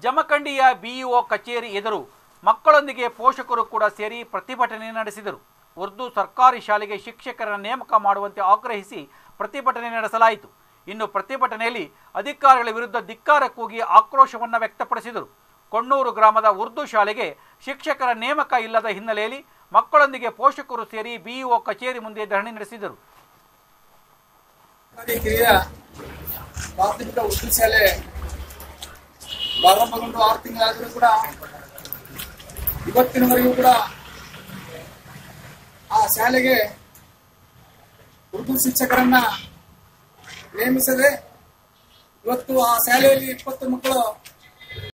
ಜಮಖಂಡಿಯ BEO ಕಚೇರಿ ಎದುರು ಮಕ್ಕಳೊಂದಿಗೆ ಪೋಷಕರು ಕೂಡ ಸೇರಿ ಪ್ರತಿಭಟನೆ ನಡೆಸಿದರು ಉರ್ದು ಸರ್ಕಾರಿ ಶಾಲೆಗೆ ಶಿಕ್ಷಕರ ನೇಮಕ ಮಾಡುವಂತೆ ಆಗ್ರಹಿಸಿ ಪ್ರತಿಭಟನೆ ನಡೆಸಲಾಯಿತು ಇನ್ನು ಪ್ರತಿಭಟನೆಯಲ್ಲಿ ಅಧಿಕಾರಿಗಳ ವಿರುದ್ಧ ಧಿಕ್ಕಾರ ಕೂಗಿ ಆಕ್ರೋಶವನ್ನು ವ್ಯಕ್ತಪಡಿಸಿದರು ಕೊಣ್ಣೂರು ಗ್ರಾಮದ ಉರ್ದು ಶಾಲೆಗೆ ಶಿಕ್ಷಕರ ನೇಮಕ ಇಲ್ಲದ ಹಿನ್ನೆಲೆಯಲ್ಲಿ ಮಕ್ಕಳೊಂದಿಗೆ ಪೋಷಕರು ಸೇರಿ ಬಿಇಒ ಕಚೇರಿ ಮುಂದೆ ಧರಣಿ ನಡೆಸಿದರು ಸರ್ಕಾರಿ ಕಿರಿಯ ಪ್ರಾಥಮಿಕ ಉರ್ದು ಶಾಲೆ ಪ್ರಾರಂಭಗೊಂಡು ಆರು ತಿಂಗಳಾದರೂ ಕೂಡ ಇವತ್ತಿನವರೆಗೂ ಕೂಡ ಆ ಶಾಲೆಗೆ ಉರ್ದು ಶಿಕ್ಷಕರನ್ನ ನೇಮಿಸದೆ ಇವತ್ತು ಆ ಶಾಲೆಯಲ್ಲಿ ಇಪ್ಪತ್ತು ಮಕ್ಕಳು